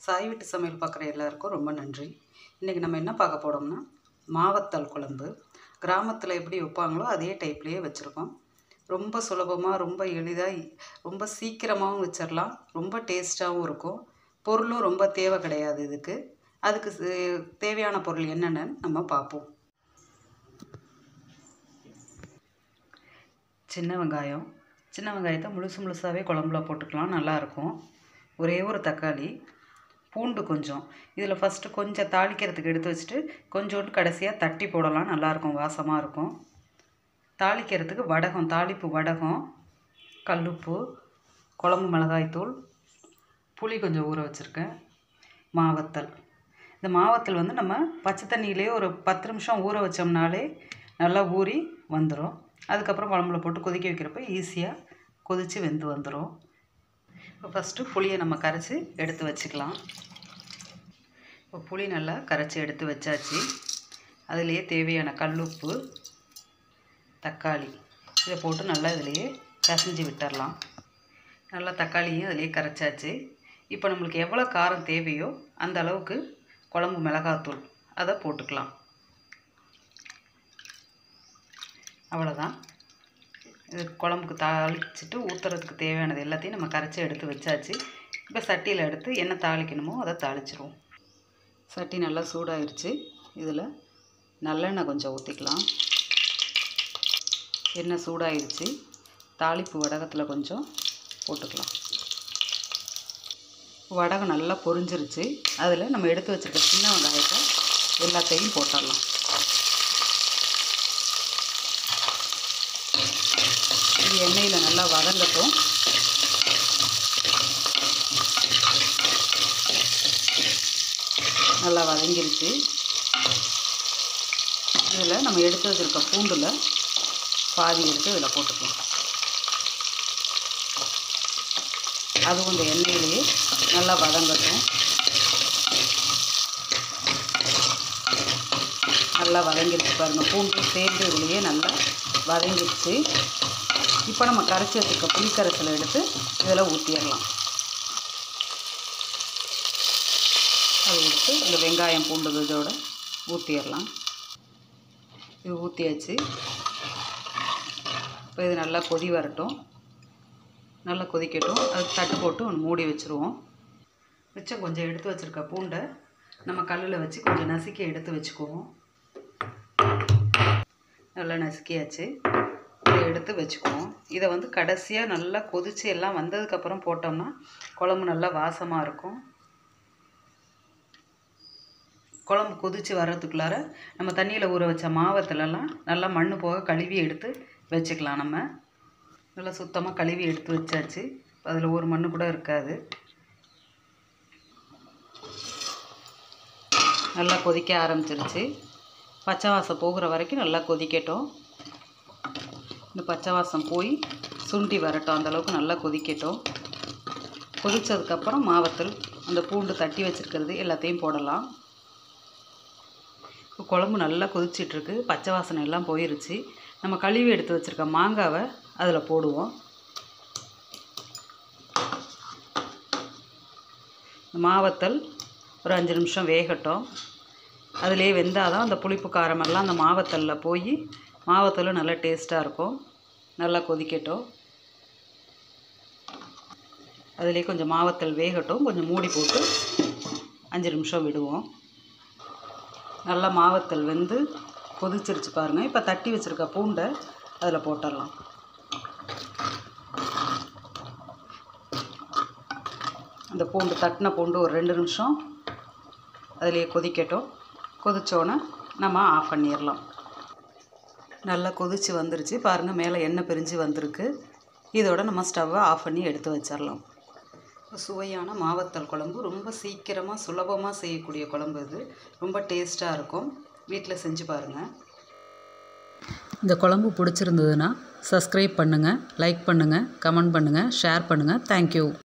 சாய் வீட்டு சமையல் பார்க்குற எல்லாருக்கும் ரொம்ப நன்றி இன்றைக்கி நம்ம என்ன பார்க்க போகிறோம்னா மாவத்தல் குழம்பு கிராமத்தில் எப்படி வைப்பாங்களோ அதே டைப்லேயே வச்சுருக்கோம் ரொம்ப சுலபமாக ரொம்ப எளிதாக ரொம்ப சீக்கிரமாகவும் வச்சிடலாம் ரொம்ப டேஸ்ட்டாகவும் இருக்கும் பொருளும் ரொம்ப தேவை கிடையாது இதுக்கு அதுக்கு சே- தேவையான பொருள் என்னென்னு நம்ம பார்ப்போம் சின்ன வெங்காயம் சின்ன வெங்காயத்தை முழுசு முழுசாகவே குழம்புல போட்டுக்கலாம் நல்லாயிருக்கும் ஒரே ஒரு தக்காளி பூண்டு கொஞ்சம் இதில் ஃபஸ்ட்டு கொஞ்சம் தாளிக்கிறதுக்கு எடுத்து வச்சுட்டு கொஞ்சோண்டு கடைசியாக தட்டி போடலாம் நல்லாயிருக்கும் வாசமாக இருக்கும் தாளிக்கிறதுக்கு வடகம் தாளிப்பு வடகம் கல்லுப்பு குழம்பு மிளகாய்த்தூள் புளி கொஞ்சம் ஊற வச்சுருக்கேன் மாவத்தல் இந்த மாவத்தல் வந்து நம்ம பச்சை தண்ணியிலே ஒரு பத்து நிமிஷம் ஊற வச்சோம்னாலே நல்லா ஊறி வந்துடும் அதுக்கப்புறம் குழம்புல போட்டு கொதிக்க வைக்கிறப்ப ஈஸியாக கொதித்து வெந்து வந்துடும் இப்போ ஃபஸ்ட்டு புளியை நம்ம கரைச்சி எடுத்து வச்சுக்கலாம் இப்போ புளி நல்லா கரைச்சி எடுத்து வச்சாச்சு அதுலேயே தேவையான கல்லுப்பு தக்காளி இதை போட்டு நல்லா இதுலேயே பிசைஞ்சு விட்டுறலாம் நல்லா தக்காளியும் அதிலே கரைச்சாச்சு இப்போ நம்மளுக்கு எவ்வளோ காரம் தேவையோ அந்த அளவுக்கு குழம்பு மிளகாத்தூள் அதை போட்டுக்கலாம் அவ்வளோதான் இது குழம்புக்கு தாளிச்சிட்டு ஊற்றுறதுக்கு தேவையானது எல்லாத்தையும் நம்ம கரைச்சி எடுத்து வச்சாச்சு இப்போ சட்டியில் எடுத்து என்ன தாளிக்கணுமோ அதை தாளிச்சிருவோம் சட்டி நல்லா சூடாயிருச்சு இதில் நல்லெண்ணெய் கொஞ்சம் ஊற்றிக்கலாம் எண்ணெய் சூடாயிருச்சு தாளிப்பு வடகத்தில் கொஞ்சம் போட்டுக்கலாம் வடகம் நல்லா பொரிஞ்சிருச்சு அதில் நம்ம எடுத்து வச்சுருக்க சின்ன வெங்காயத்தை எல்லாத்தையும் போட்டுடலாம் இது எண்ணெயில் நல்லா வதங்கட்டும் நல்லா வதங்கிருச்சு இதில் நம்ம எடுத்து வச்சுருக்க பூண்டில் பாதி எடுத்து இதில் போட்டுக்கலாம் அதுவும் இந்த எண்ணெயிலேயே நல்லா வதங்கட்டும் நல்லா வதங்கிருச்சு பாருங்கள் பூண்டு சேர்ந்து இதுலேயே நல்லா வதங்கிருச்சு இப்போ நம்ம கரைச்சி வச்சுருக்க புளிக்கரைசலை எடுத்து இதில் ஊற்றிடலாம் அதை எடுத்து இந்த வெங்காயம் பூண்டு இதோட ஊற்றிடலாம் இது ஊற்றியாச்சு இப்போ இது நல்லா கொதி வரட்டும் நல்லா கொதிக்கட்டும் அது தட்டு போட்டு ஒன்று மூடி வச்சுருவோம் மிச்சம் கொஞ்சம் எடுத்து வச்சுருக்க பூண்டை நம்ம கல்லில் வச்சு கொஞ்சம் நசுக்கி எடுத்து வச்சுக்குவோம் நல்லா நசுக்கியாச்சு இதை எடுத்து வச்சுக்குவோம் இதை வந்து கடைசியாக நல்லா கொதிச்சு எல்லாம் வந்ததுக்கப்புறம் போட்டோம்னா குழம்பு நல்லா வாசமாக இருக்கும் குழம்பு கொதிச்சு வர்றதுக்குள்ளார நம்ம தண்ணியில் ஊற வச்ச மாவத்துலலாம் நல்லா மண் போக கழுவி எடுத்து வச்சுக்கலாம் நம்ம நல்லா சுத்தமாக கழுவி எடுத்து வச்சாச்சு அதில் ஒரு மண் கூட இருக்காது நல்லா கொதிக்க ஆரம்பிச்சிருச்சு பச்சை வாசம் போகிற வரைக்கும் நல்லா கொதிக்கட்டும் இந்த பச்சை வாசம் போய் சுண்டி வரட்டும் அந்த அளவுக்கு நல்லா கொதிக்கட்டும் கொதிச்சதுக்கப்புறம் மாவத்தல் அந்த பூண்டு தட்டி வச்சுருக்கிறது எல்லாத்தையும் போடலாம் இப்போ குழம்பு நல்லா கொதிச்சிட்ருக்கு பச்சை வாசனை எல்லாம் போயிருச்சு நம்ம கழுவி எடுத்து வச்சுருக்க மாங்காவை அதில் போடுவோம் இந்த மாவத்தல் ஒரு அஞ்சு நிமிஷம் வேகட்டும் அதிலே வெந்தால் தான் அந்த புளிப்பு காரமெல்லாம் அந்த மாவத்தலில் போய் மாவத்தலும் நல்லா டேஸ்ட்டாக இருக்கும் நல்லா கொதிக்கட்டும் அதிலே கொஞ்சம் மாவத்தல் வேகட்டும் கொஞ்சம் மூடி போட்டு அஞ்சு நிமிஷம் விடுவோம் நல்லா மாவத்தல் வெந்து கொதிச்சிருச்சு பாருங்கள் இப்போ தட்டி வச்சுருக்க பூண்டை அதில் போட்டுடலாம் அந்த பூண்டு தட்டின பூண்டு ஒரு ரெண்டு நிமிஷம் அதிலேயே கொதிக்கட்டும் கொதிச்சோன்னே நம்ம ஆஃப் பண்ணிடலாம் நல்லா கொதிச்சு வந்துருச்சு பாருங்கள் மேலே எண்ணெய் பிரிஞ்சு வந்திருக்கு இதோட நம்ம ஸ்டவ்வை ஆஃப் பண்ணி எடுத்து வச்சிடலாம் சுவையான மாவத்தல் குழம்பு ரொம்ப சீக்கிரமாக சுலபமாக செய்யக்கூடிய குழம்பு இது ரொம்ப டேஸ்ட்டாக இருக்கும் வீட்டில் செஞ்சு பாருங்கள் இந்த குழம்பு பிடிச்சிருந்ததுன்னா சப்ஸ்கிரைப் பண்ணுங்கள் லைக் பண்ணுங்கள் கமெண்ட் பண்ணுங்கள் ஷேர் பண்ணுங்கள் தேங்க்யூ